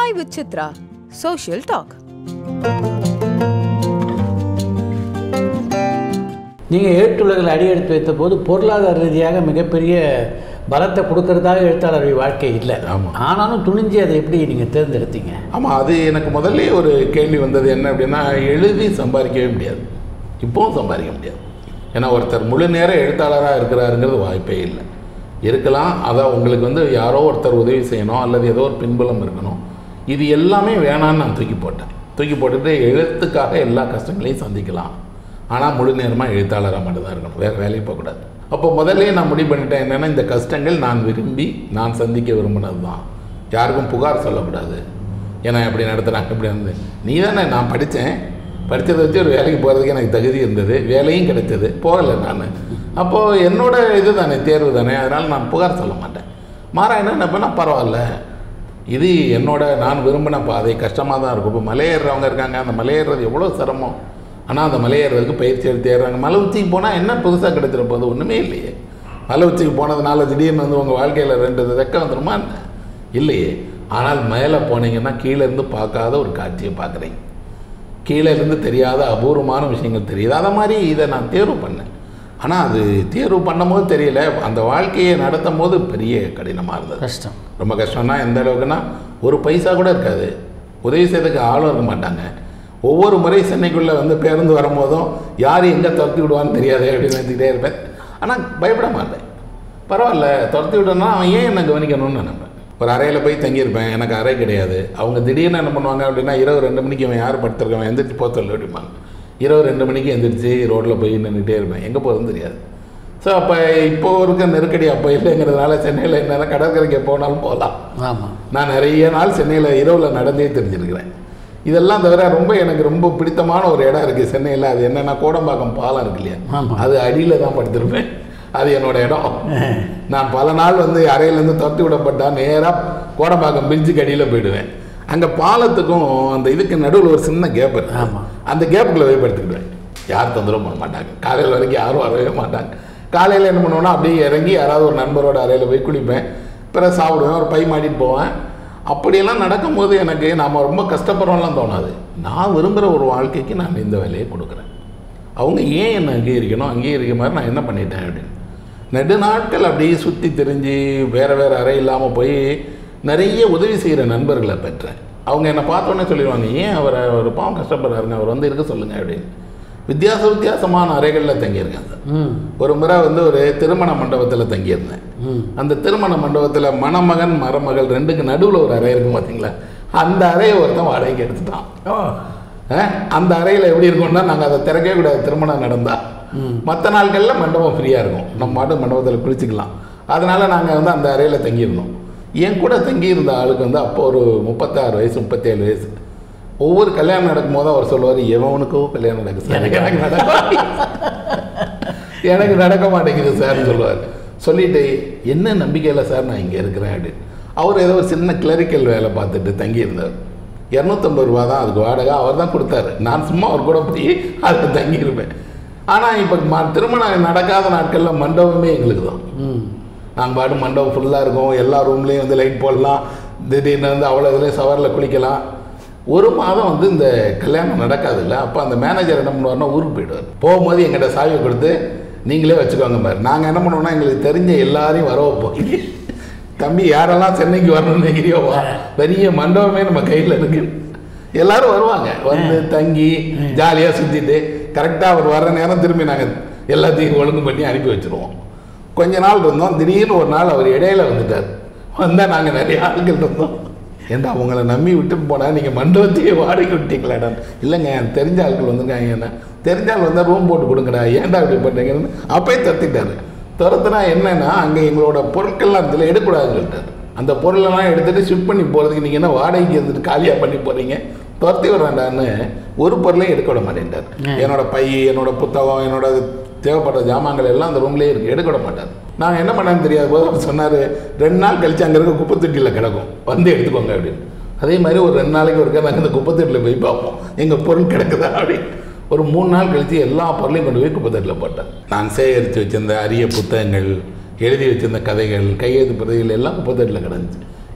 Chai with Chitra, Social Talk. நீங்கள் எழுத்துலகில் அடியெடுத்து வைத்த போது பொருளாதார ரீதியாக மிகப்பெரிய பலத்தை கொடுக்கறதாக எழுத்தாளர்கள் வாழ்க்கை இல்லை ஆமாம். ஆனாலும் துணிஞ்சு அதை எப்படி நீங்கள் தேர்ந்தெடுத்தீங்க ஆமாம் அது எனக்கு முதல்ல ஒரு கேள்வி வந்தது என்ன அப்படின்னா எழுதி சம்பாதிக்கவே முடியாது இப்போவும் சம்பாதிக்க முடியாது ஏன்னா ஒருத்தர் முழு நேர எழுத்தாளராக இருக்கிறாருங்கிறது வாய்ப்பே இல்லை இருக்கலாம் அதான் உங்களுக்கு வந்து யாரோ ஒருத்தர் உதவி செய்யணும் அல்லது ஏதோ ஒரு பின்புலம் இருக்கணும் இது எல்லாமே வேணான்னு நான் தூக்கி போட்டேன் தூக்கி போட்டுட்டு எழுத்துக்காக எல்லா கஷ்டங்களையும் சந்திக்கலாம் ஆனால் முழு நேரமாக எழுத்தாளராக மட்டும்தான் இருக்கணும் வேறு வேலைக்கு போகக்கூடாது அப்போ முதல்ல நான் முடிவு பண்ணிட்டேன் என்னென்னா இந்த கஷ்டங்கள் நான் விரும்பி நான் சந்திக்க விரும்பினது தான் யாருக்கும் புகார் சொல்லக்கூடாது ஏன்னா எப்படி நடத்துகிறாங்க இப்படி வந்து நீ தானே நான் படித்தேன் படித்ததை வச்சு ஒரு வேலைக்கு போகிறதுக்கு எனக்கு தகுதி இருந்தது வேலையும் கிடைத்தது போகலை நான் அப்போது என்னோட இது தானே தேர்வு தானே அதனால் நான் புகார் சொல்ல மாட்டேன் மாறா என்ன நினைப்பேன்னா பரவாயில்ல இது என்னோட நான் விரும்பின பாதை கஷ்டமாக தான் இருக்கும் இப்போ மலையேறவங்க இருக்காங்க அந்த மலையேறது எவ்வளோ சிரமம் ஆனால் அந்த மலையேறதுக்கு பயிற்சி எடுத்து ஏறுறாங்க மலை உச்சிக்கு போனால் என்ன புதுசாக கிடைச்சிட போகுது ஒன்றுமே இல்லையே மலை உச்சிக்கு போனதுனால திடீர்னு வந்து உங்கள் வாழ்க்கையில் ரெண்டு ரெக்க வந்துடுமா என்ன இல்லையே ஆனால் மேலே போனீங்கன்னா கீழே இருந்து பார்க்காத ஒரு காட்சியை பார்க்குறீங்க கீழே இருந்து தெரியாத அபூர்வமான விஷயங்கள் தெரியுது அதை மாதிரி இதை நான் தேர்வு பண்ணேன் ஆனால் அது தேர்வு பண்ணும்போது தெரியல அந்த வாழ்க்கையை நடத்தும் போது பெரிய கடினமாக இருந்தது கஷ்டம் ரொம்ப கஷ்டம்னா எந்த அளவுக்குன்னா ஒரு பைசா கூட இருக்காது உதவி செய்யறதுக்கு ஆளும் இருக்க மாட்டாங்க ஒவ்வொரு முறை சென்னைக்குள்ளே வந்து பேருந்து வரும்போதும் யார் எங்கே துரத்தி விடுவான்னு தெரியாது அப்படின்னு நினைச்சுக்கிட்டே இருப்பேன் ஆனால் பயப்பட மாட்டேன் பரவாயில்ல துரத்தி விடணும்னா அவன் ஏன் என்ன கவனிக்கணும்னு நினைப்பேன் ஒரு அறையில் போய் தங்கியிருப்பேன் எனக்கு அறை கிடையாது அவங்க திடீர்னு என்ன பண்ணுவாங்க அப்படின்னா இரவு ரெண்டு மணிக்கு அவன் யார் படுத்திருக்கவன் எந்திரிச்சு போக சொல்லி அப்படிம்பாங்க இரவு ரெண்டு மணிக்கு எந்திரிச்சு ரோட்டில் போய் நின்றுட்டே இருப்பேன் எங்கே போகிறதுன்னு தெரியாது ஸோ அப்போ இப்போ இருக்க நெருக்கடி அப்போ இல்லைங்கிறதுனால சென்னையில் என்னென்ன கடற்கரைக்கு போனாலும் போகலாம் ஆமாம் நான் நிறைய நாள் சென்னையில் இரவில் நடந்தே தெரிஞ்சிருக்கிறேன் இதெல்லாம் தவிர ரொம்ப எனக்கு ரொம்ப பிடித்தமான ஒரு இடம் இருக்குது சென்னையில் அது என்னென்னா கோடம்பாக்கம் பாலம் இருக்கு இல்லையா ஆமா. அது அடியில் தான் படுத்திருப்பேன் அது என்னோட இடம் நான் பல நாள் வந்து அறையிலேருந்து துரத்தி விடப்பட்டா நேராக கோடம்பாக்கம் பிரிட்ஜுக்கு அடியில் போயிடுவேன் அங்கே பாலத்துக்கும் அந்த இதுக்கு நடுவில் ஒரு சின்ன கேப் இருக்கு ஆமா. அந்த கேப்புக்குள்ளே போய் படுத்துக்கிடுவேன் யார் தொந்தரவு பண்ண மாட்டாங்க காலையில் வரைக்கும் யாரும் வரவே மாட்டாங்க காலையில் என்ன பண்ணுவேன்னா அப்படியே இறங்கி யாராவது ஒரு நண்பரோட அறையில் போய் குளிப்பேன் பிறகு சாப்பிடுவேன் ஒரு பை மாட்டிட்டு போவேன் அப்படியெல்லாம் நடக்கும்போது எனக்கு நாம் ரொம்ப கஷ்டப்படுறோம்லாம் தோணாது நான் விரும்புகிற ஒரு வாழ்க்கைக்கு நான் இந்த வேலையை கொடுக்குறேன் அவங்க ஏன் என்னை அங்கீகரிக்கணும் அங்கீகரிக்க மாதிரி நான் என்ன பண்ணிட்டேன் அப்படின்னு நெடு நாட்கள் அப்படியே சுற்றி திரிஞ்சு வேறு வேறு அறை இல்லாமல் போய் நிறைய உதவி செய்கிற நண்பர்களை பெற்றேன் அவங்க என்னை பார்த்தோன்னே சொல்லிடுவாங்க ஏன் அவரை ஒரு பாவம் கஷ்டப்படுறாருங்க அவர் வந்து இருக்க சொல்லுங்க அப்படின்னு வித்தியாச வித்தியாசமான அறைகளில் தங்கியிருக்கேன் சார் ம் ஒரு முறை வந்து ஒரு திருமண மண்டபத்தில் தங்கியிருந்தேன் ம் அந்த திருமண மண்டபத்தில் மணமகன் மருமகள் ரெண்டுக்கு நடுவில் ஒரு அறை இருக்கும் பார்த்தீங்களா அந்த அறையை ஒருத்தன் வாடகைக்கு எடுத்துட்டான் ஓ அஹ், அந்த அறையில் எப்படி இருக்கும்னா நாங்கள் அதை திறக்கவே கூடாது திருமணம் நடந்தா மற்ற நாட்களில் மண்டபம் ஃப்ரீயாக இருக்கும் நம்ம மாட்டு மண்டபத்தில் குளிச்சுக்கலாம் அதனால் நாங்கள் வந்து அந்த அறையில் தங்கியிருந்தோம் என் கூட தங்கியிருந்த ஆளுக்கு வந்து அப்போ ஒரு முப்பத்தாறு வயசு முப்பத்தேழு வயசு ஒவ்வொரு கல்யாணம் நடக்கும்போது அவர் சொல்லுவார் எவனுக்கோ கல்யாணம் நடக்குது சார் எனக்கு நடக்க எனக்கு நடக்க மாட்டேங்குது சார்னு சொல்லுவார் சொல்லிட்டு என்ன நம்பிக்கையில் சார் நான் இங்கே இருக்கிறேன் அப்படின்னு அவர் ஏதோ ஒரு சின்ன கிளரிக்கல் வேலை பார்த்துட்டு தங்கியிருந்தார் இரநூத்தம்பது ரூபா தான் அதுக்கு வாடகை அவர் தான் கொடுத்தாரு நான் சும்மா அவர் கூட போய் அதில் தங்கியிருப்பேன் ஆனால் இப்போ ம திருமணம் நடக்காத நாட்களில் மண்டபமே எங்களுக்கு தான் ம் நாங்கள் பாட்டு மண்டபம் ஃபுல்லாக இருக்கும் எல்லா ரூம்லேயும் வந்து லைட் போடலாம் திடீர்னு வந்து அவ்வளோ இதுலேயும் சவரில் குளிக்கலாம் ஒரு மாதம் வந்து இந்த கல்யாணம் நடக்காதுல்ல அப்போ அந்த மேனேஜர் என்ன பண்ணுவார்னா ஊருக்கு போயிடுவார் போகும்போது எங்கிட்ட சாவியை கொடுத்து நீங்களே வச்சுக்கோங்க பாரு நாங்கள் என்ன பண்ணுவோம்னா எங்களுக்கு தெரிஞ்ச எல்லாரையும் வர வைப்போம் தம்பி யாரெல்லாம் சென்னைக்கு வரணும்னு நினைக்கிறியோ வா பெரிய மண்டபமே நம்ம கையில் இருக்கு எல்லாரும் வருவாங்க வந்து தங்கி ஜாலியாக சுற்றிட்டு கரெக்டாக அவர் வர நேரம் திரும்பி நாங்கள் எல்லாத்தையும் ஒழுங்கு பண்ணி அனுப்பி வச்சுருவோம் கொஞ்ச நாள் இருந்தோம் திடீர்னு ஒரு நாள் அவர் இடையில வந்துட்டார் வந்தால் நாங்கள் நிறைய ஆட்கள் இருந்தோம் ஏன்டா உங்களை நம்பி விட்டுட்டு போனால் நீங்கள் மண்டபத்தையே வாடகை விட்டீங்களாடா இல்லைங்க எனக்கு தெரிஞ்ச ஆட்கள் வந்திருக்காங்க என்ன தெரிஞ்ச ஆள் வந்தால் ரூம் போட்டு கொடுங்கடா ஏன்டா இப்படி பண்ணுறீங்கன்னு அப்பயே தத்திட்டாரு துரத்துனா என்னன்னா அங்கே எங்களோட பொருட்கள்லாம் இதில் எடுக்கக்கூடாதுன்னு சொல்லிட்டாரு அந்த பொருளெல்லாம் எடுத்துகிட்டு ஷிஃப்ட் பண்ணி போகிறதுக்கு நீங்கள் என்ன வாடகைக்கு இருந்துட்டு காலியாக பண்ணி போகிறீங்க துரத்தி விடுறாண்டான்னு ஒரு பொருளையும் எடுக்க விட மாட்டேன்ட்டார் என்னோட பை என்னோட புத்தகம் என்னோட தேவைப்பட்ட ஜாமான்கள் எல்லாம் அந்த ரூம்லேயே இருக்குது எடுக்க விட மாட்டார் நான் என்ன பண்ணேன்னு தெரியாத போது அவர் சொன்னார் ரெண்டு நாள் கழிச்சு அங்கே இருக்க குப்பை தொட்டியில் கிடக்கும் வந்து எடுத்துக்கோங்க அப்படின்னு அதே மாதிரி ஒரு ரெண்டு நாளைக்கு ஒருக்கா நாங்கள் அந்த குப்பை தொட்டியில் போய் பார்ப்போம் எங்கள் பொருள் கிடக்குதா அப்படின்னு ஒரு மூணு நாள் கழித்து எல்லா பொருளையும் கொண்டு போய் குப்பை தொட்டியில் போட்டேன் நான் சேகரித்து வச்சிருந்த அரிய புத்தகங்கள் எழுதி வச்சிருந்த கதைகள் கையெழுத்து பிரதிகள் எல்லாம் குப்பை தொட்டியில் கிடந்துச்சு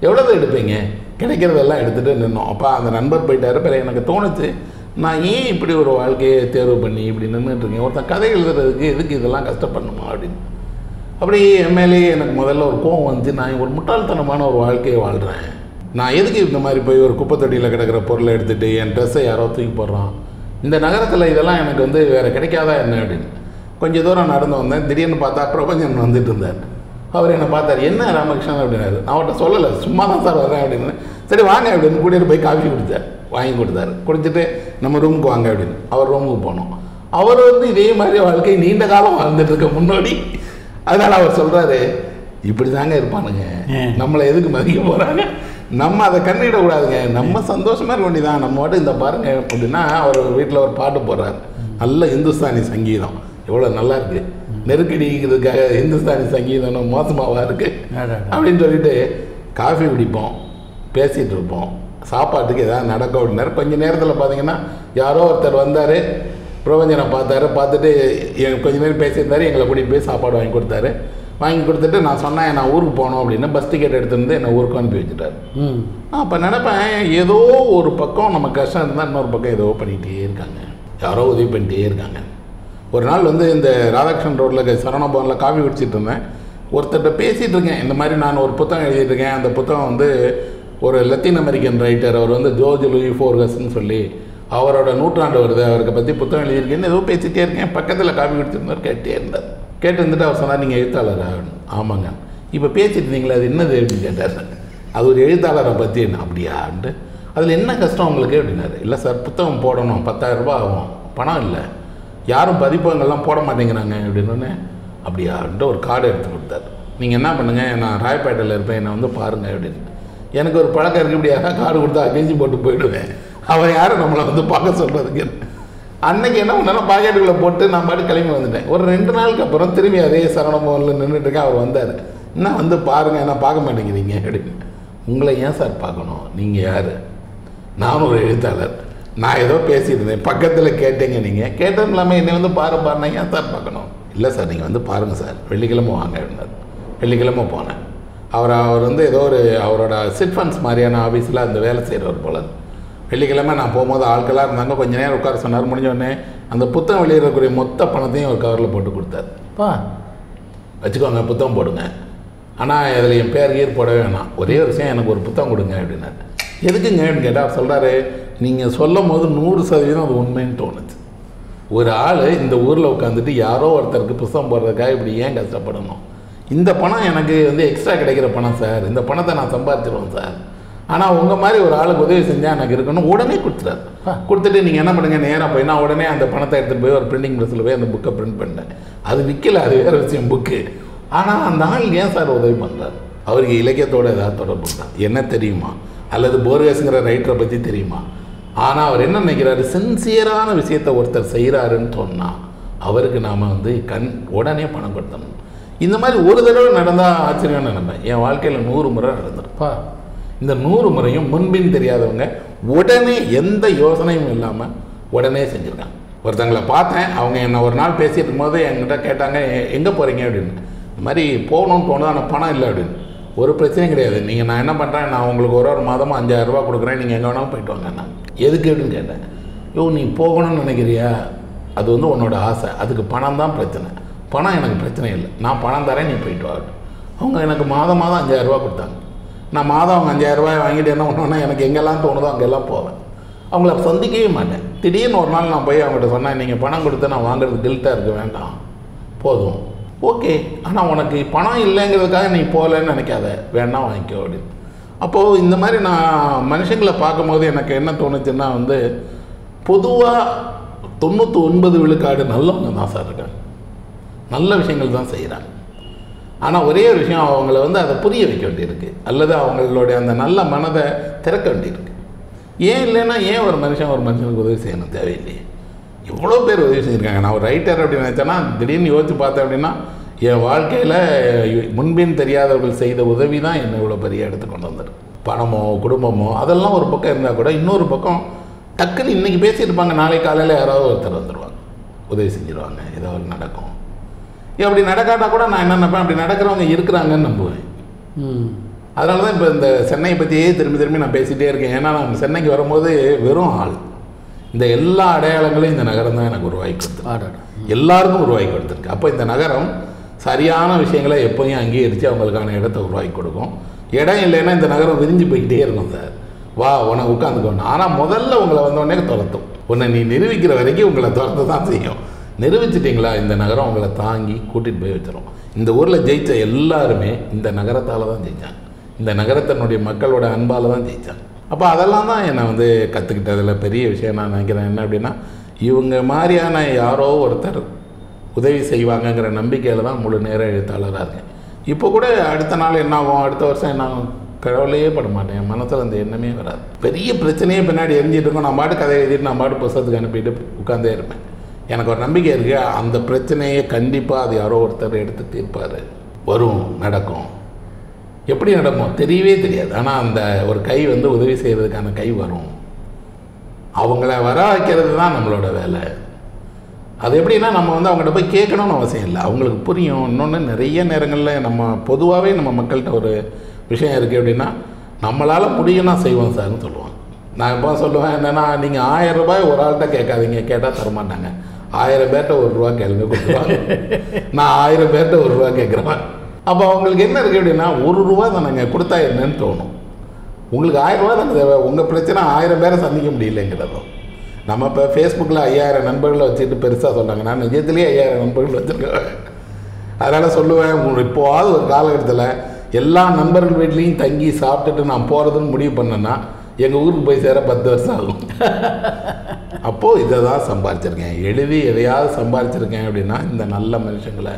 எவ்வளோ எடுப்பீங்க கிடைக்கிறதெல்லாம் எடுத்துகிட்டு நின்னோம் அப்போ அந்த நண்பர் போயிட்டாரு பிறகு எனக்கு தோணுச்சு நான் ஏன் இப்படி ஒரு வாழ்க்கையை தேர்வு பண்ணி இப்படி நின்றுட்டு இருக்கேன் ஒருத்தன் கதை எழுதுறதுக்கு எதுக்கு இதெல்லாம் கஷ்டப்படணுமா அப்படின்னு அப்படி எம்எல்ஏ எனக்கு முதல்ல ஒரு கோவம் வந்துச்சு நான் ஒரு முட்டாள்தனமான ஒரு வாழ்க்கையை வாழ்கிறேன் நான் எதுக்கு இந்த மாதிரி போய் ஒரு குப்பை தொட்டியில் கிடக்கிற பொருளை எடுத்துகிட்டு என் ட்ரெஸ்ஸை யாரோ தூக்கி போடுறான் இந்த நகரத்தில் இதெல்லாம் எனக்கு வந்து வேறு கிடைக்காதா என்ன அப்படின்னு கொஞ்சம் தூரம் நடந்து வந்தேன் திடீர்னு பார்த்தா பிரபஞ்சன் வந்துட்டு இருந்தார் அவர் என்னை பார்த்தார் என்ன ராமகிருஷ்ணன் அப்படின்னாரு நான் அவர்கிட்ட சொல்லலை சும்மா தான் சார் வரேன் அப்படின்னு சரி வாங்க அப்படின்னு கூட்டிகிட்டு போய் காஃபி குடித்தார் வாங்கி கொடுத்தாரு குடிச்சிட்டு நம்ம ரூமுக்கு வாங்க அப்படின்னு அவர் ரூமுக்கு போனோம் அவர் வந்து இதே மாதிரி வாழ்க்கை நீண்ட காலம் வாழ்ந்துட்டு இருக்க முன்னாடி அதனால் அவர் சொல்கிறாரு இப்படி தாங்க இருப்பானுங்க நம்மளை எதுக்கு மதிக்க போகிறாங்க நம்ம அதை கண்ணிடக்கூடாதுங்க நம்ம சந்தோஷமாக இருக்க வேண்டியதான் நம்ம மட்டும் இந்த பாருங்க அப்படின்னா அவர் வீட்டில் ஒரு பாட்டு போடுறாரு நல்ல இந்துஸ்தானி சங்கீதம் எவ்வளோ நல்லா இருக்கு நெருக்கடிக்கிறதுக்காக இந்துஸ்தானி சங்கீதம் மோசமாவா இருக்கு அடடா. அப்படின்னு சொல்லிட்டு காஃபி குடிப்போம் பேசிகிட்டு இருப்போம் சாப்பாட்டுக்கு ஏதாவது நடக்கும் அப்படின்னாரு கொஞ்ச நேரத்தில் பார்த்தீங்கன்னா யாரோ ஒருத்தர் வந்தார் பிரபஞ்சனை பார்த்தாரு பார்த்துட்டு எ- கொஞ்ச நேரம் பேசியிருந்தாரு எங்களை கூட்டிகிட்டு போய் சாப்பாடு வாங்கி கொடுத்தாரு வாங்கி கொடுத்துட்டு நான் சொன்னேன் நான் ஊருக்கு போகணும் அப்படின்னு பஸ் டிக்கெட் எடுத்துருந்து என்னை ஊருக்கு அனுப்பி வச்சுட்டாரு ம் அப்போ நினைப்பேன் ஏதோ ஒரு பக்கம் நம்ம கஷ்டம் இருந்தால் இன்னொரு பக்கம் ஏதோ பண்ணிகிட்டே இருக்காங்க யாரோ உதவி பண்ணிட்டே இருக்காங்க ஒரு நாள் வந்து இந்த ராதாகிருஷ்ணன் ரோட்டில் சரவணபவனில் காஃபி குடிச்சிட்டு இருந்தேன் ஒருத்தர்கிட்ட பேசிகிட்டு இருக்கேன் இந்த மாதிரி நான் ஒரு புத்தகம் எழுதிட்டு இருக்கேன் அந்த புத்தகம் வந்து ஒரு லத்தீன் அமெரிக்கன் ரைட்டர் அவர் வந்து ஜோர்ஜ் லூயி ஃபோர்கஸ்ன்னு சொல்லி அவரோட நூற்றாண்டு வருது அவருக்கு பற்றி புத்தகம் எழுதியிருக்கேன்னு ஏதோ பேசிகிட்டே இருக்கேன் பக்கத்தில் காஃபி குடிச்சிருந்தார் கேட்டே இருந்தார் கேட்டு இருந்துட்டு அவர் சொன்னார் நீங்கள் எழுத்தாளரா ஆமாங்க இப்போ பேசிட்டு இருந்தீங்களே அது என்னது அப்படின்னு கேட்டார் அது ஒரு எழுத்தாளரை பற்றி என்ன அப்படியான்ட்டு அதில் என்ன கஷ்டம் உங்களுக்கு அப்படின்னாரு இல்லை சார் புத்தகம் போடணும் 10000 ரூபாய் ஆகும் பணம் இல்லை யாரும் பதிப்பகங்கள்லாம் போட மாட்டேங்கிறாங்க அப்படின்னு அப்படியான்ட்டு ஒரு கார்டு எடுத்து கொடுத்தாரு நீங்கள் என்ன பண்ணுங்கள் நான் ராயப்பேட்டையில் இருப்பேன் என்னை வந்து பாருங்கள் அப்படின்னு எனக்கு ஒரு பழக்கம் இருக்குது இப்படி யாராவது கார்டு கொடுத்தா அகேஞ்சி போட்டு போயிடுவேன் அவன் யாரும் நம்மளை வந்து பார்க்க சொல்கிறதுக்கு அன்னைக்கு என்ன பண்ணாலும் பாக்கெட்டுக்குள்ளே போட்டு நான் பாட்டு கிளம்பி வந்துட்டேன் ஒரு ரெண்டு நாளுக்கு அப்புறம் திரும்பி அதே சரவணபவனில் நின்றுட்டு இருக்கேன் அவர் வந்தார் என்ன வந்து பாருங்க என்ன பார்க்க மாட்டேங்கிறீங்க அப்படின்னு உங்களை ஏன் சார் பார்க்கணும் நீங்கள் யார் நானும் ஒரு எழுத்தாளர் நான் ஏதோ பேசிட்டு இருந்தேன் பக்கத்தில் கேட்டீங்க நீங்கள் கேட்டது இல்லாமல் என்னை வந்து பாரு பாருனா ஏன் சார் பார்க்கணும் இல்லை சார் நீங்கள் வந்து பாருங்கள் சார் வெள்ளிக்கிழமை வாங்க அப்படின்னாரு வெள்ளிக்கிழமை போனேன் அவர் அவர் வந்து ஏதோ ஒரு அவரோட சிட் ஃபண்ட்ஸ் மாதிரியான ஆஃபீஸில் அந்த வேலை செய்கிறவர் போல வெள்ளிக்கிழமை நான் போகும்போது ஆட்களாக இருந்தாங்க கொஞ்ச நேரம் உட்கார சொன்னார் முடிஞ்ச உடனே அந்த புத்தகம் வெளியிடக்கூடிய மொத்த பணத்தையும் ஒரு கவரில் போட்டு கொடுத்தாரு பா வச்சுக்கோங்க புத்தகம் போடுங்க ஆனால் அதில் என் பேர் கீர் போடவே வேணாம் ஒரே ஒரு விஷயம் எனக்கு ஒரு புத்தகம் கொடுங்க அப்படின்னாரு எதுக்குங்க அப்படின்னு கேட்டால் அவர் சொல்கிறாரு நீங்கள் சொல்லும் போது நூறு சதவீதம் அது உண்மைன்னு தோணுச்சு ஒரு ஆள் இந்த ஊரில் உட்காந்துட்டு யாரோ ஒருத்தருக்கு புத்தகம் போடுறதுக்காக இப்படி ஏன் கஷ்டப்படணும் இந்த பணம் எனக்கு வந்து எக்ஸ்ட்ரா கிடைக்கிற பணம் சார் இந்த பணத்தை நான் சம்பாதிச்சிருவேன் சார் ஆனால் உங்கள் மாதிரி ஒரு ஆளுக்கு உதவி செஞ்சால் எனக்கு இருக்கணும் உடனே கொடுத்துட்டாரு கொடுத்துட்டு நீங்கள் என்ன பண்ணுங்க நேராக போய் நான் உடனே அந்த பணத்தை எடுத்துகிட்டு போய் ஒரு பிரிண்டிங் ப்ரெஸ்ஸில் போய் அந்த புக்கை பிரிண்ட் பண்ணேன் அது விற்கல அது வேறு விஷயம் புக்கு ஆனால் அந்த ஆள் ஏன் சார் உதவி பண்ணுறாரு அவருக்கு இலக்கியத்தோட ஏதாவது தொடர்பு இருக்கா என்ன தெரியுமா அல்லது போர்வேஸுங்கிற ரைட்டரை பற்றி தெரியுமா ஆனால் அவர் என்ன நினைக்கிறாரு சின்சியரான விஷயத்தை ஒருத்தர் செய்கிறாருன்னு சொன்னால் அவருக்கு நாம் வந்து கண் உடனே பணம் கொடுத்தணும் இந்த மாதிரி ஒரு தடவை நடந்தால் ஆச்சரியம் நினைப்பேன் என் வாழ்க்கையில் நூறு முறை நடந்துடும் பா இந்த நூறு முறையும் முன்பின் தெரியாதவங்க உடனே எந்த யோசனையும் இல்லாமல் உடனே செஞ்சுருக்காங்க ஒருத்தங்களை பார்த்தேன் அவங்க என்னை ஒரு நாள் பேசிட்டு இருக்கும்போது என்கிட்ட கேட்டாங்க எங்கே போகிறீங்க அப்படின்னு இந்த மாதிரி போகணும்னு தோணுது ஆனால் பணம் இல்லை அப்படின்னு ஒரு பிரச்சனையும் கிடையாது நீங்கள் நான் என்ன பண்ணுறேன் நான் உங்களுக்கு ஒரு ஒரு மாதமும் அஞ்சாயிரம் ரூபாய் கொடுக்குறேன் நீங்கள் எங்கே வேணாலும் போயிட்டு வாங்க நான் எதுக்கு அப்படின்னு கேட்டேன் யோ நீ போகணும்னு நினைக்கிறியா அது வந்து உன்னோட ஆசை அதுக்கு பணம் தான் பிரச்சனை பணம் எனக்கு பிரச்சனை இல்லை நான் பணம் தரேன் நீ போயிட்டு வா அவங்க எனக்கு மாதம் மாதம் அஞ்சாயிரம் ரூபாய் கொடுத்தாங்க நான் மாதம் அவங்க அஞ்சாயிரம் ரூபாய் வாங்கிட்டு என்ன பண்ணுவேன்னா எனக்கு எங்கெல்லாம் தோணுதோ அங்கெல்லாம் போவேன் அவங்கள சந்திக்கவே மாட்டேன் திடீர்னு ஒரு நாள் நான் போய் அவங்ககிட்ட சொன்னேன் நீங்கள் பணம் கொடுத்து நான் வாங்குறது கில்ட்டாக இருக்க வேண்டாம் போதும் ஓகே ஆனால் உனக்கு பணம் இல்லைங்கிறதுக்காக நீ போகலன்னு நினைக்காத வேண்டாம் வாங்கிக்கோ அப்படின்னு அப்போது இந்த மாதிரி நான் மனுஷங்களை பார்க்கும்போது எனக்கு என்ன தோணுச்சுன்னா வந்து பொதுவாக தொண்ணூற்றி ஒன்பது விழுக்காடு நல்லவங்க தான் சார் இருக்காங்க நல்ல விஷயங்கள் தான் செய்கிறாங்க ஆனால் ஒரே ஒரு விஷயம் அவங்கள வந்து அதை புரிய வைக்க வேண்டியிருக்கு அல்லது அவங்களுடைய அந்த நல்ல மனதை திறக்க வேண்டியிருக்கு ஏன் இல்லைன்னா ஏன் ஒரு மனுஷன் ஒரு மனுஷனுக்கு உதவி செய்யணும் தேவையில்லையே எவ்வளோ பேர் உதவி செஞ்சுருக்காங்க நான் ஒரு ரைட்டர் அப்படின்னு நினச்சேன்னா திடீர்னு யோசிச்சு பார்த்தேன் அப்படின்னா என் வாழ்க்கையில் முன்பின் தெரியாதவர்கள் செய்த உதவி தான் என்னை இவ்வளோ பெரிய இடத்துக்கு கொண்டு வந்திருக்கு பணமோ குடும்பமோ அதெல்லாம் ஒரு பக்கம் இருந்தால் கூட இன்னொரு பக்கம் டக்குன்னு இன்றைக்கி பேசியிருப்பாங்க நாளை காலையில் யாராவது ஒருத்தர் வந்துடுவாங்க உதவி செஞ்சிருவாங்க ஏதாவது நடக்கும் ஏன் அப்படி நடக்காட்டா கூட நான் என்ன நினைப்பேன் அப்படி நடக்கிறவங்க இருக்கிறாங்கன்னு நம்புவேன் ம் அதனால தான் இப்போ இந்த சென்னையை பற்றியே திரும்பி திரும்பி நான் பேசிகிட்டே இருக்கேன் ஏன்னா நான் சென்னைக்கு வரும்போது வெறும் ஆள் இந்த எல்லா அடையாளங்களையும் இந்த நகரம் தான் எனக்கு உருவாக்கி கொடுத்து ஆடாடா எல்லாருக்கும் உருவாக்கி கொடுத்துருக்கு அப்போ இந்த நகரம் சரியான விஷயங்களை எப்போயும் அங்கீகரித்து அவங்களுக்கான இடத்த உருவாக்கி கொடுக்கும் இடம் இல்லைன்னா இந்த நகரம் விரிஞ்சு போய்கிட்டே இருக்கும் சார் வா உனக்கு உட்காந்துக்கணும் ஆனால் முதல்ல உங்களை வந்தோடனே துரத்தும் உன்னை நீ நிரூபிக்கிற வரைக்கும் உங்களை துரத்த தான் செய்யும் நிரூபிச்சிட்டிங்களா இந்த நகரம் உங்களை தாங்கி கூட்டிகிட்டு போய் வச்சிரும் இந்த ஊரில் ஜெயித்த எல்லாருமே இந்த நகரத்தால் தான் ஜெயித்தாங்க இந்த நகரத்தினுடைய மக்களோட அன்பால் தான் ஜெயித்தாங்க அப்போ அதெல்லாம் தான் என்னை வந்து கற்றுக்கிட்டதில் பெரிய விஷயம் நான் நினைக்கிறேன் என்ன அப்படின்னா இவங்க மாதிரியான யாரோ ஒருத்தர் உதவி செய்வாங்கங்கிற நம்பிக்கையில் தான் முழு நேர எழுத்தாளராக இருக்கேன் இப்போ கூட அடுத்த நாள் என்ன ஆகும் அடுத்த வருஷம் என்ன ஆகும் கடவுளையே பட மாட்டேன் என் மனசில் அந்த எண்ணமே வராது பெரிய பிரச்சனையே பின்னாடி எரிஞ்சிட்டு இருக்கும் நான் பாட்டு கதை எழுதிட்டு நான் பாட்டு புத்தகத்துக்கு அனுப்பிட்டு உட்காந்தே இருப்பேன் எனக்கு ஒரு நம்பிக்கை இருக்குது அந்த பிரச்சனையை கண்டிப்பாக அது யாரோ ஒருத்தர் எடுத்து தீர்ப்பார் வரும் நடக்கும் எப்படி நடக்கும் தெரியவே தெரியாது ஆனால் அந்த ஒரு கை வந்து உதவி செய்கிறதுக்கான கை வரும் அவங்கள வர வைக்கிறது தான் நம்மளோட வேலை அது எப்படின்னா நம்ம வந்து அவங்கள்ட்ட போய் கேட்கணும்னு அவசியம் இல்லை அவங்களுக்கு புரியும் இன்னொன்று நிறைய நேரங்களில் நம்ம பொதுவாகவே நம்ம மக்கள்கிட்ட ஒரு விஷயம் இருக்குது அப்படின்னா நம்மளால் முடியும்னா செய்வோம் சார்னு சொல்லுவாங்க நான் எப்போ சொல்லுவேன் என்னென்னா நீங்கள் ஆயிரம் ரூபாய் ஒரு ஆள்கிட்ட கேட்காதீங்க கேட்டால் தரமாட்டாங்க ஆயிரம் பேர்கிட்ட ஒரு ரூபா கேளுங்க கொடுத்துருவாங்க நான் ஆயிரம் பேர்கிட்ட ஒரு ரூபா கேட்குறேன் அப்போ அவங்களுக்கு என்ன இருக்குது அப்படின்னா ஒரு ரூபா தானேங்க கொடுத்தா என்னன்னு தோணும் உங்களுக்கு ஆயிரம் ரூபா தானே தேவை உங்கள் பிரச்சனை ஆயிரம் பேரை சந்திக்க முடியலைங்கிறதும் நம்ம இப்போ ஃபேஸ்புக்கில் ஐயாயிரம் நண்பர்களை வச்சுட்டு பெருசாக சொன்னாங்க நான் நிஜத்துலேயே ஐயாயிரம் நண்பர்கள் வச்சுருக்கேன் அதனால் சொல்லுவேன் உங்களுக்கு இப்போவாவது ஒரு காலகட்டத்தில் எல்லா நண்பர்கள் வீட்லேயும் தங்கி சாப்பிட்டுட்டு நான் போகிறதுன்னு முடிவு பண்ணேன்னா எங்கள் ஊருக்கு போய் சேர பத்து வருஷம் ஆகும் அப்போது இதை தான் சம்பாரிச்சிருக்கேன் எழுதி எதையாவது சம்பாரிச்சிருக்கேன் அப்படின்னா இந்த நல்ல மனுஷங்களை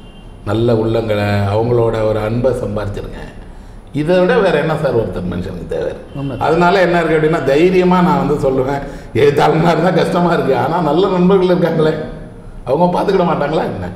நல்ல உள்ளங்களை அவங்களோட ஒரு அன்பை சம்பாரிச்சிருக்கேன் இதை விட வேற என்ன சார் ஒருத்தர் மனுஷனுக்கு தேவை உண்மை. அதனால என்ன இருக்கு அப்படின்னா தைரியமாக நான் வந்து சொல்லுவேன் எழுத்தாளனாக இருந்தால் கஷ்டமாக இருக்குது ஆனால் நல்ல நண்பர்கள் இருக்காங்களே அவங்க பார்த்துக்கிட மாட்டாங்களா என்ன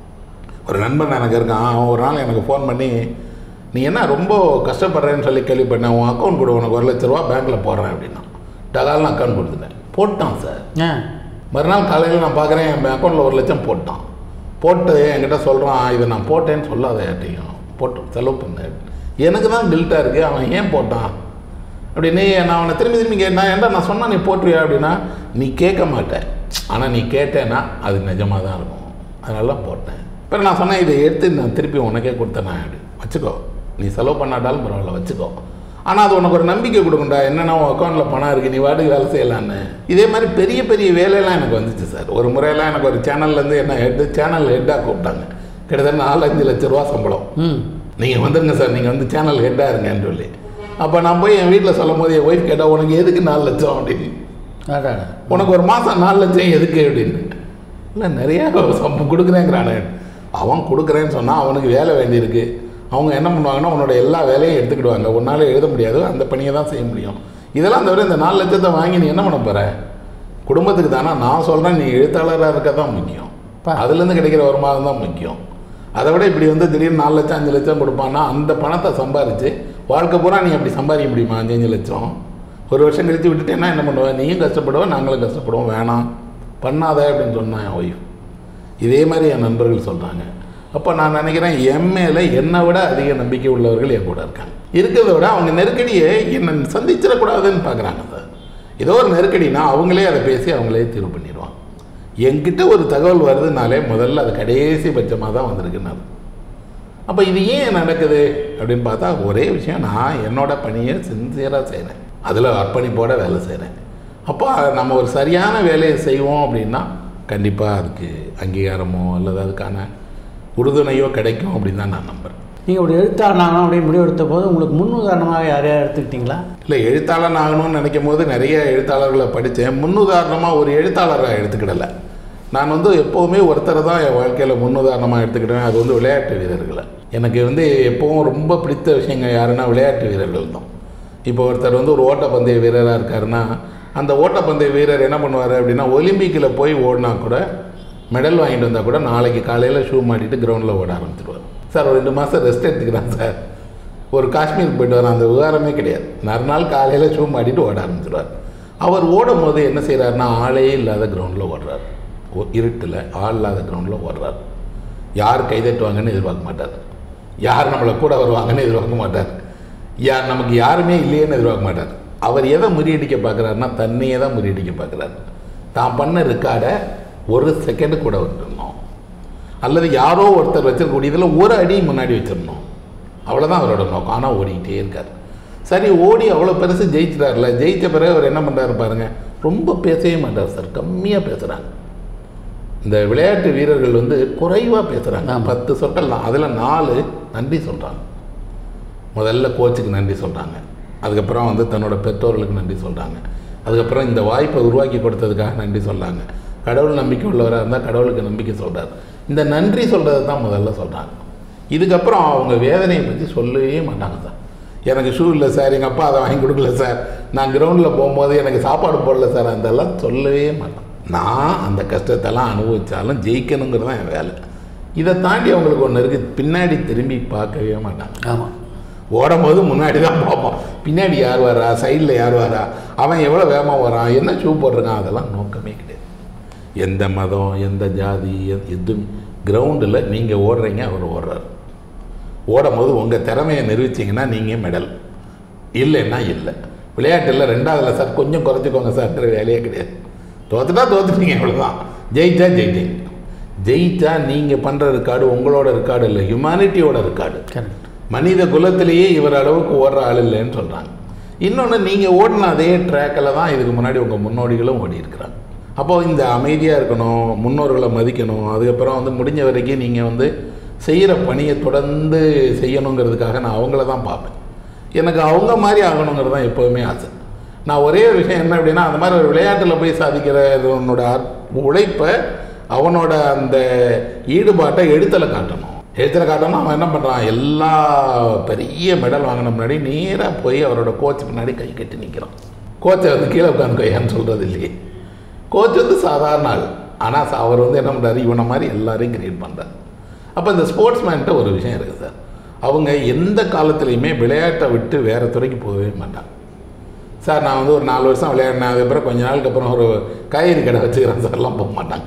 ஒரு நண்பன் எனக்கு இருக்கான் அவன் ஒரு நாள் எனக்கு ஃபோன் பண்ணி நீ என்ன ரொம்ப கஷ்டப்படுறேன்னு சொல்லி கேள்விப்பட்டேன் உன் அக்கௌண்ட் கொடு உனக்கு ஒரு லட்ச ரூபா பேங்க்கில் போடுறேன் அப்படின்னா டகால்னு அக்கௌண்ட் கொடுத்துட்டேன் போட்டான் சார் ஆ மறுநாள் காலையில் நான் பார்க்குறேன் என் அக்கௌண்ட்டில் ஒரு லட்சம் போட்டான் போட்டு என்கிட்ட சொல்கிறான் இதை நான் போட்டேன்னு சொல்லாத யார்ட்டையும் போட்டு செலவு பண்ண எனக்கு தான் கில்ட்டாக இருக்குது அவன் ஏன் போட்டான் அப்படின்னு நான் அவனை திரும்பி திரும்பி கேட்டேன் ஏன்டா நான் சொன்னா நீ போட்டுருவியா அப்படின்னா நீ கேட்க மாட்டேன் ஆனால் நீ கேட்டேன்னா அது நிஜமாக தான் இருக்கும் அதனால தான் போட்டேன் அப்புறம் நான் சொன்னேன் இதை எடுத்து நான் திருப்பி உனக்கே கொடுத்தேன் அப்படி வச்சுக்கோ நீ செலவு பண்ணாட்டாலும் பரவாயில்ல வச்சுக்கோ ஆனால் அது உனக்கு ஒரு நம்பிக்கை கொடுக்கும்டா என்னென்னா உன் அக்கௌண்ட்டில் பணம் இருக்குது நீ வாட்டுக்கு வேலை செய்யலான்னு இதே மாதிரி பெரிய பெரிய வேலையெல்லாம் எனக்கு வந்துச்சு சார் ஒரு முறையெல்லாம் எனக்கு ஒரு சேனல்லேருந்து என்ன ஹெட்டு சேனல் ஹெட்டாக கூப்பிட்டாங்க கிட்டத்தட்ட நாலு அஞ்சு லட்ச ரூபா சம்பளம் ம் நீங்கள் வந்துருங்க சார் நீங்கள் வந்து சேனல் ஹெட்டாக இருங்கன்னு சொல்லி அப்போ நான் போய் என் வீட்டில் சொல்லும் போது என் ஒய்ஃப் கேட்டால் உனக்கு எதுக்கு நாலு லட்சம் அப்படின்னு ஆடாடா உனக்கு ஒரு மாதம் நாலு லட்சம் எதுக்கு அப்படின்னு இல்லை நிறையா சம்பளம் கொடுக்குறேங்கிறானே அவன் கொடுக்குறேன்னு சொன்னால் அவனுக்கு வேலை வேண்டியிருக்கு அவங்க என்ன பண்ணுவாங்கன்னா உன்னோட எல்லா வேலையும் எடுத்துக்கிடுவாங்க உன்னால் எழுத முடியாது அந்த பணியை தான் செய்ய முடியும் இதெல்லாம் தவிர இந்த நாலு லட்சத்தை வாங்கி நீ என்ன பண்ண போகிற குடும்பத்துக்கு தானே நான் சொல்கிறேன் நீ எழுத்தாளராக இருக்க தான் முக்கியம் பா. அதுலேருந்து கிடைக்கிற வருமானம் தான் முக்கியம் அதை விட இப்படி வந்து திடீர்னு நாலு லட்சம் அஞ்சு லட்சம் கொடுப்பான்னா அந்த பணத்தை சம்பாரித்து வாழ்க்கை பூரா நீ அப்படி சம்பாதிக்க முடியுமா அஞ்சு அஞ்சு லட்சம் ஒரு வருஷம் கழித்து விட்டுட்டேன்னா என்ன பண்ணுவேன் நீயும் கஷ்டப்படுவேன் நாங்களும் கஷ்டப்படுவோம் வேணாம் பண்ணாத அப்படின்னு சொன்னான் என் ஒய்ஃப் இதே மாதிரி என் நண்பர்கள் சொல்கிறாங்க அப்போ நான் நினைக்கிறேன் என் மேலே என்னை விட அதிக நம்பிக்கை உள்ளவர்கள் என் கூட இருக்காங்க இருக்கிறத விட அவங்க நெருக்கடியை என்னை சந்திச்சிடக்கூடாதுன்னு பார்க்குறாங்க சார் ஏதோ ஒரு நெருக்கடினா அவங்களே அதை பேசி அவங்களே தீர்வு பண்ணிடுவாங்க என்கிட்ட ஒரு தகவல் வருதுனாலே முதல்ல அது கடைசி பட்சமாக தான் வந்திருக்குன்னு அர்த்தம். அப்போ இது ஏன் நடக்குது அப்படின்னு பார்த்தா ஒரே விஷயம் நான் என்னோட பணியை சின்சியராக செய்கிறேன் அதில் அர்ப்பணிப்போட வேலை செய்கிறேன் அப்போ நம்ம ஒரு சரியான வேலையை செய்வோம் அப்படின்னா கண்டிப்பாக அதுக்கு அங்கீகாரமோ அல்லது அதுக்கான உறுதுணையோ கிடைக்கும் அப்படின்னு தான் நான் நம்புகிறேன் நீங்கள் ஒரு எழுத்தாளனாகணும் அப்படின்னு முடிவெடுத்த போது உங்களுக்கு முன் உதாரணமாக யாரையா எடுத்துக்கிட்டீங்களா இல்லை எழுத்தாளன் ஆகணும்னு நினைக்கும் போது நிறைய எழுத்தாளர்களை படித்தேன் முன்னுதாரணமாக ஒரு எழுத்தாளரை எடுத்துக்கிடலை நான் வந்து எப்போவுமே ஒருத்தரை தான் என் வாழ்க்கையில் முன்னுதாரணமாக எடுத்துக்கிட்டேன் அது வந்து விளையாட்டு வீரர்களை எனக்கு வந்து எப்போவும் ரொம்ப பிடித்த விஷயங்கள் யாருன்னா விளையாட்டு வீரர்கள் தான் இப்போ ஒருத்தர் வந்து ஒரு ஓட்டப்பந்தய வீரராக இருக்காருன்னா அந்த ஓட்டப்பந்தய வீரர் என்ன பண்ணுவார் அப்படின்னா ஒலிம்பிக்கில் போய் ஓடினா கூட மெடல் வாங்கிட்டு வந்தால் கூட நாளைக்கு காலையில் ஷூ மாட்டிட்டு கிரவுண்டில் ஓட ஆரம்பிச்சிடுவார் சார் ஒரு ரெண்டு மாதம் ரெஸ்ட் எடுத்துக்கிறேன் சார் ஒரு காஷ்மீருக்கு போயிட்டு வர அந்த விவகாரமே கிடையாது மறுநாள் காலையில் ஷூ மாட்டிட்டு ஓட ஆரம்பிச்சிடுவார் அவர் ஓடும் போது என்ன செய்கிறாருன்னா ஆளே இல்லாத கிரவுண்டில் ஓடுறார் ஒ- இருட்டில் ஆள் இல்லாத கிரவுண்டில் ஓடுறார் யார் கைதட்டுவாங்கன்னு எதிர்பார்க்க மாட்டார் யார் நம்மளை கூட வருவாங்கன்னு எதிர்பார்க்க மாட்டார் யார் நமக்கு யாருமே இல்லையேன்னு எதிர்பார்க்க மாட்டார் அவர் எதை முறியடிக்க பார்க்குறாருன்னா தன்னையே தான் முறியடிக்க பார்க்குறாரு தான் பண்ண ரெக்கார்டை ஒரு செகண்டு கூட விட்டுருந்தோம் அல்லது யாரோ ஒருத்தர் வச்சிருக்கக்கூடியதில் ஒரு அடி முன்னாடி வச்சிடணும் அவ்வளோதான் அவரோட நோக்கம் ஆனால் ஓடிக்கிட்டே இருக்கார் சரி ஓடி அவ்வளோ பெருசு ஜெயிச்சிட்டார்ல ஜெயிச்ச பிறகு அவர் என்ன பண்ணுறாரு பாருங்க ரொம்ப பேசவே மாட்டார் சார் கம்மியாக பேசுகிறாங்க இந்த விளையாட்டு வீரர்கள் வந்து குறைவாக பேசுகிறாங்க பத்து சொற்கள் தான் அதில் நாலு நன்றி சொல்கிறாங்க முதல்ல கோச்சுக்கு நன்றி சொல்கிறாங்க அதுக்கப்புறம் வந்து தன்னோட பெற்றோர்களுக்கு நன்றி சொல்கிறாங்க அதுக்கப்புறம் இந்த வாய்ப்பை உருவாக்கி கொடுத்ததுக்காக நன்றி சொல்கிறாங்க கடவுள் நம்பிக்கை உள்ளவராக இருந்தால் கடவுளுக்கு நம்பிக்கை சொல்கிறார் இந்த நன்றி சொல்கிறது தான் முதல்ல சொல்கிறாங்க இதுக்கப்புறம் அவங்க வேதனையை பற்றி சொல்லவே மாட்டாங்க சார் எனக்கு ஷூ இல்லை சார் எங்கள் அப்பா அதை வாங்கி கொடுக்கல சார் நான் கிரவுண்டில் போகும்போது எனக்கு சாப்பாடு போடல சார் அதெல்லாம் சொல்லவே மாட்டேன் நான் அந்த கஷ்டத்தெல்லாம் அனுபவித்தாலும் ஜெயிக்கணுங்கிறது தான் என் வேலை இதை தாண்டி அவங்களுக்கு ஒன்று இருக்குது பின்னாடி திரும்பி பார்க்கவே மாட்டாங்க ஆமாம் ஓடும்போது முன்னாடி தான் பார்ப்போம் பின்னாடி யார் வரா சைடில் யார் வரா அவன் எவ்வளோ வேகமாக வரான் என்ன ஷூ போட்டிருக்கான் அதெல்லாம் நோக்கமே கிடையாது எந்த மதம் எந்த ஜாதி எ- எதுவும் கிரவுண்டில் நீங்கள் ஓடுறீங்க அவர் ஓடுறாரு ஓடும்போது உங்கள் திறமையை நிரூபிச்சிங்கன்னா நீங்கள் மெடல் இல்லைன்னா இல்லை விளையாட்டில் ரெண்டாவதுல சார் கொஞ்சம் குறைச்சிக்கோங்க சார்ன்ற வேலையே கிடையாது தோத்துட்டா தோத்துட்டீங்க அவ்வளோதான் ஜெயிச்சா ஜெயிச்சிங்க ஜெயிச்சா நீங்கள் பண்ணுற ரெக்கார்டு உங்களோட ரெக்கார்டு இல்லை ஹியூமானிட்டியோட ரெக்கார்டு கரெக்ட் மனித குலத்திலேயே இவர் அளவுக்கு ஓடுற ஆள் இல்லைன்னு சொல்கிறாங்க இன்னொன்று நீங்கள் ஓடின அதே ட்ராக்கில் தான் இதுக்கு முன்னாடி உங்கள் முன்னோடிகளும் ஓடி இருக்கிறாங்க அப்போது இந்த அமைதியாக இருக்கணும் முன்னோர்களை மதிக்கணும் அதுக்கப்புறம் வந்து முடிஞ்ச வரைக்கும் நீங்கள் வந்து செய்கிற பணியை தொடர்ந்து செய்யணுங்கிறதுக்காக நான் அவங்கள தான் பார்ப்பேன் எனக்கு அவங்க மாதிரி ஆகணுங்கிறது தான் எப்போவுமே ஆசை நான் ஒரே ஒரு விஷயம் என்ன அப்படின்னா அந்த மாதிரி ஒரு விளையாட்டில் போய் சாதிக்கிறவனோட அற்ப- உழைப்பை அவனோட அந்த ஈடுபாட்டை எழுத்தலை காட்டணும் எழுத்துல காட்டணும் அவன் என்ன பண்ணுறான் எல்லா பெரிய மெடல் வாங்கின முன்னாடி நேராக போய் அவரோட கோச் பின்னாடி கை கட்டி நிற்கிறான் கோச்சை வந்து கீழே உட்காந்து கையான்னு சொல்கிறது இல்லையே கோச் வந்து சாதாரண ஆள் ஆனால் அவர் வந்து என்ன பண்ணுறாரு இவனை மாதிரி எல்லாரையும் கிரியேட் பண்ணுறாரு அப்போ இந்த ஸ்போர்ட்ஸ்மேன்ட்ட ஒரு விஷயம் இருக்குது சார் அவங்க எந்த காலத்துலேயுமே விளையாட்டை விட்டு வேறு துறைக்கு போகவே மாட்டாங்க சார் நான் வந்து ஒரு நாலு வருஷம் விளையாடினேன் அதுக்கப்புறம் கொஞ்ச நாளுக்கு அப்புறம் ஒரு காய்கறி கடை வச்சுக்கிறேன் சார்லாம் போக மாட்டாங்க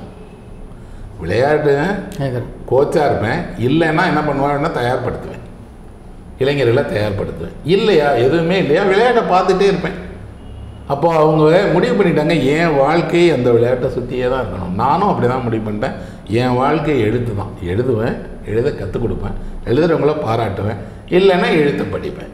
விளையாட்டு கேட்குறேன் கோச்சாக இருப்பேன் இல்லைன்னா என்ன பண்ணுவேன்னா தயார்படுத்துவேன் இளைஞர்களை தயார்படுத்துவேன் இல்லையா எதுவுமே இல்லையா விளையாட்டை பார்த்துட்டே இருப்பேன் அப்போ அவங்க முடிவு பண்ணிட்டாங்க என் வாழ்க்கை அந்த விளையாட்டை சுற்றியே தான் இருக்கணும் நானும் அப்படி தான் முடிவு பண்ணிட்டேன் என் வாழ்க்கை எழுத்து தான் எழுதுவேன் எழுத கற்றுக் கொடுப்பேன் எழுதுறவங்கள பாராட்டுவேன் இல்லைன்னா எழுத்து படிப்பேன்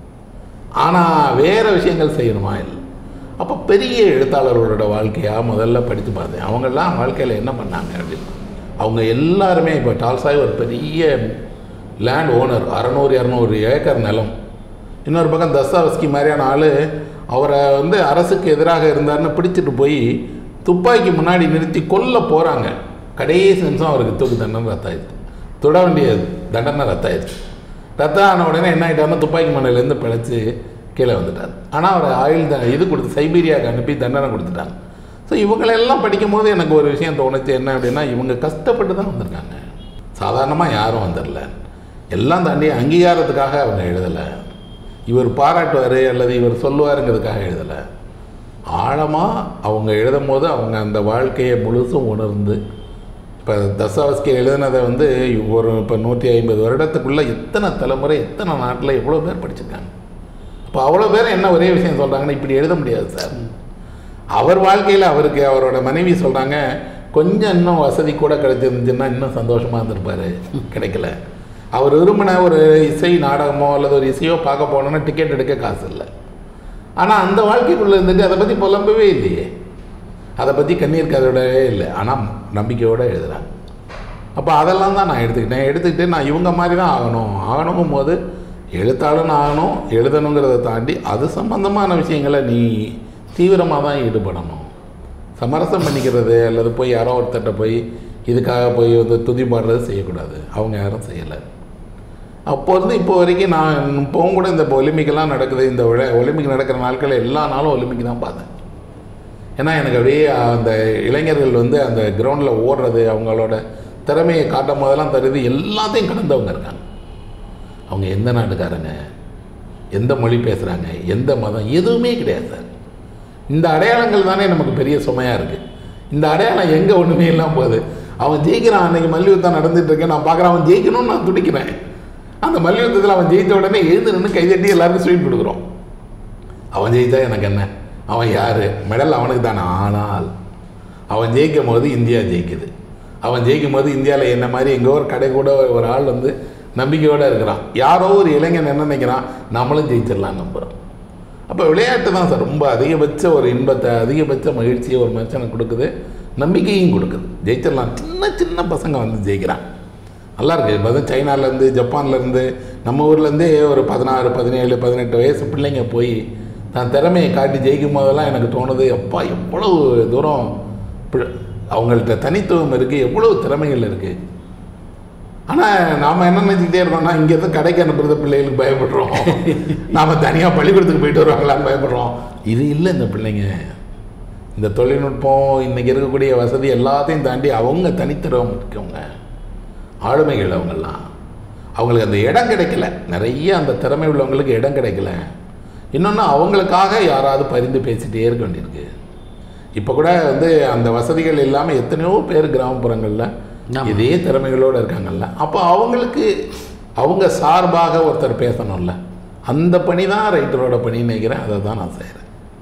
ஆனால் வேறு விஷயங்கள் செய்யணுமா இல்லை அப்போ பெரிய எழுத்தாளர்களோட வாழ்க்கையாக முதல்ல படித்து பார்த்தேன் அவங்கெல்லாம் வாழ்க்கையில் என்ன பண்ணாங்க அப்படின்னு அவங்க எல்லாருமே இப்போ டால்சாய் ஒரு பெரிய லேண்ட் ஓனர் அறநூறு இரநூறு ஏக்கர் நிலம் இன்னொரு பக்கம் தஸ்தாவஸ்கி மாதிரியான ஆள் அவரை வந்து அரசுக்கு எதிராக இருந்தாருன்னு பிடிச்சிட்டு போய் துப்பாக்கி முன்னாடி நிறுத்தி கொல்ல போகிறாங்க கடைசி நிமிஷம் அவருக்கு தூக்கு தண்டனை ரத்தாயிடுச்சு தொட வேண்டிய தண்டனை ரத்தாயிடுச்சு ரத்தம் ஆன உடனே என்ன ஆகிட்டாருன்னா துப்பாக்கி மண்ணிலேருந்து பிழைச்சி கீழே வந்துட்டார் ஆனால் அவர் ஆயுள் த இது கொடுத்து சைபீரியாவுக்கு அனுப்பி தண்டனை கொடுத்துட்டாங்க ஸோ இவங்களெல்லாம் படிக்கும் போது எனக்கு ஒரு விஷயம் தோணுச்சு என்ன அப்படின்னா இவங்க கஷ்டப்பட்டு தான் வந்திருக்காங்க சாதாரணமாக யாரும் வந்துடல எல்லாம் தாண்டி அங்கீகாரத்துக்காக அவங்க எழுதலை இவர் பாராட்டுவார் அல்லது இவர் சொல்லுவாருங்கிறதுக்காக எழுதலை ஆழமாக அவங்க எழுதும் போது அவங்க அந்த வாழ்க்கையை முழுசும் உணர்ந்து இப்போ தசாவஸ்கி எழுதினதை வந்து ஒரு இப்போ நூற்றி ஐம்பது வருடத்துக்குள்ளே எத்தனை தலைமுறை எத்தனை நாட்டில் எவ்வளோ பேர் படிச்சிருக்காங்க இப்போ அவ்வளோ பேர் என்ன ஒரே விஷயம் சொல்கிறாங்கன்னா இப்படி எழுத முடியாது சார் அவர் வாழ்க்கையில் அவருக்கு அவரோட மனைவி சொல்கிறாங்க கொஞ்சம் இன்னும் வசதி கூட கிடைச்சிருந்துச்சுன்னா இன்னும் சந்தோஷமாக இருந்திருப்பார் கிடைக்கல அவர் விரும்பின ஒரு இசை நாடகமோ அல்லது ஒரு இசையோ பார்க்க போனோன்னா டிக்கெட் எடுக்க காசு இல்லை ஆனால் அந்த வாழ்க்கைக்குள்ளே இருந்துட்டு அதை பற்றி புலம்பவே இல்லையே அதை பற்றி கண்ணீர் கதவிடவே இல்லை ஆனால் நம்பிக்கையோடு எழுதுகிறாங்க அப்போ அதெல்லாம் தான் நான் எடுத்துக்கிட்டேன் எடுத்துக்கிட்டு நான் இவங்க மாதிரி தான் ஆகணும் ஆகணுங்கும் போது எழுத்தாளன் ஆகணும் எழுதணுங்கிறத தாண்டி அது சம்பந்தமான விஷயங்களை நீ தீவிரமாக தான் ஈடுபடணும் சமரசம் பண்ணிக்கிறது அல்லது போய் யாரோ ஒருத்தர்கிட்ட போய் இதுக்காக போய் வந்து துதி பாடுறது செய்யக்கூடாது அவங்க யாரும் செய்யலை அப்போ இருந்து இப்போ வரைக்கும் நான் இப்போவும் கூட இந்த இப்போ ஒலிம்பிக்கெல்லாம் நடக்குது இந்த விழா ஒலிம்பிக் நடக்கிற நாட்கள் எல்லா நாளும் ஒலிம்பிக் தான் பார்த்தேன் ஏன்னா எனக்கு அப்படியே அந்த இளைஞர்கள் வந்து அந்த கிரவுண்டில் ஓடுறது அவங்களோட திறமையை காட்டும் போதெல்லாம் தருது எல்லாத்தையும் கடந்தவங்க இருக்காங்க அவங்க எந்த நாட்டுக்காரங்க எந்த மொழி பேசுகிறாங்க எந்த மதம் எதுவுமே கிடையாது சார் இந்த அடையாளங்கள் தானே நமக்கு பெரிய சுமையாக இருக்குது இந்த அடையாளம் எங்கே ஒன்றுமே இல்லாமல் போகுது அவன் ஜெயிக்கிறான் அன்றைக்கி மல்யுத்தம் நடந்துட்டு இருக்கேன் நான் பார்க்குறேன் அவன் ஜெயிக்கணும்னு நான் துடிக்கிறேன் அந்த மல்யுத்தத்தில் அவன் ஜெயித்த உடனே எழுந்து நின்று கைதட்டி எல்லாருக்கும் ஸ்வீட் கொடுக்குறோம் அவன் ஜெயித்தா எனக்கு என்ன அவன் யார் மெடல் அவனுக்கு தானே ஆனால் அவன் ஜெயிக்கும் போது இந்தியா ஜெயிக்குது அவன் ஜெயிக்கும் போது இந்தியாவில் என்ன மாதிரி எங்கோ ஒரு கடை கூட ஒரு ஆள் வந்து நம்பிக்கையோடு இருக்கிறான் யாரோ ஒரு இளைஞன் என்ன நினைக்கிறான் நம்மளும் ஜெயிச்சிடலாம் நம்புகிறோம் அப்போ விளையாட்டு தான் சார் ரொம்ப அதிகபட்ச ஒரு இன்பத்தை அதிகபட்ச மகிழ்ச்சியை ஒரு மனுஷனுக்கு கொடுக்குது நம்பிக்கையும் கொடுக்குது ஜெயிச்சிடலாம் சின்ன சின்ன பசங்க வந்து ஜெயிக்கிறான் நல்லா இருக்கு இப்போ தான் சைனாலேருந்து ஜப்பான்லேருந்து நம்ம ஊர்லேருந்தே ஒரு பதினாறு பதினேழு பதினெட்டு வயசு பிள்ளைங்க போய் தான் திறமையை காட்டி ஜெயிக்கும் போதெல்லாம் எனக்கு தோணுது அப்பா எவ்வளவு தூரம் பி- அவங்கள்ட்ட தனித்துவம் இருக்குது எவ்வளவு திறமைகள் இருக்குது ஆனால் நாம் என்ன நினச்சிக்கிட்டே இருக்கோம்னா இங்கேருந்து கடைக்கு அனுப்புறது பிள்ளைகளுக்கு பயப்படுறோம் நாம் தனியாக பள்ளிக்கூடத்துக்கு போயிட்டு வருவாங்களான்னு பயப்படுறோம் இது இல்லை இந்த பிள்ளைங்க இந்த தொழில்நுட்பம் இன்றைக்கி இருக்கக்கூடிய வசதி எல்லாத்தையும் தாண்டி அவங்க தனித்திறவம் இருக்கவங்க ஆளுமைகள் அவங்கெல்லாம் அவங்களுக்கு அந்த இடம் கிடைக்கல நிறைய அந்த திறமை உள்ளவங்களுக்கு இடம் கிடைக்கல இன்னொன்று அவங்களுக்காக யாராவது பரிந்து பேசிகிட்டே இருக்க வேண்டியிருக்கு இப்போ கூட வந்து அந்த வசதிகள் இல்லாமல் எத்தனையோ பேர் கிராமப்புறங்களில் ஆமா. இதே திறமைகளோடு இருக்காங்கல்ல அப்போ அவங்களுக்கு அவங்க சார்பாக ஒருத்தர் பேசணும்ல அந்த பணி தான் ரைட்டரோட பணின்னு நினைக்கிறேன் அதை தான் நான் செய்கிறேன்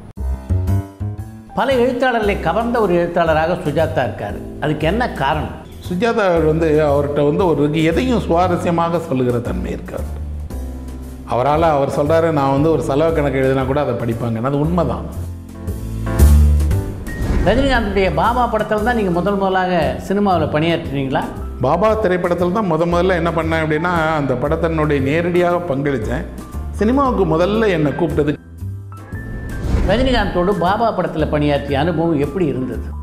பல எழுத்தாளர்களை கவர்ந்த ஒரு எழுத்தாளராக சுஜாதா இருக்கார் அதுக்கு என்ன காரணம் சுஜாதா அவர் வந்து அவர்கிட்ட வந்து ஒரு எதையும் சுவாரஸ்யமாக சொல்லுகிற தன்மை இருக்கார் அவரால் அவர் சொல்கிறாரு நான் வந்து ஒரு செலவு கணக்கு எழுதினா கூட அதை படிப்பாங்க அது உண்மைதான் ரஜினிகாந்துடைய பாபா படத்தில் தான் நீங்கள் முதல் முதலாக சினிமாவில் பணியாற்றினீங்களா பாபா திரைப்படத்தில் தான் முத முதல்ல என்ன பண்ணேன் அப்படின்னா அந்த படத்தினுடைய நேரடியாக பங்களித்தேன் சினிமாவுக்கு முதல்ல என்னை கூப்பிட்டது ரஜினிகாந்தோடு பாபா படத்தில் பணியாற்றிய அனுபவம் எப்படி இருந்தது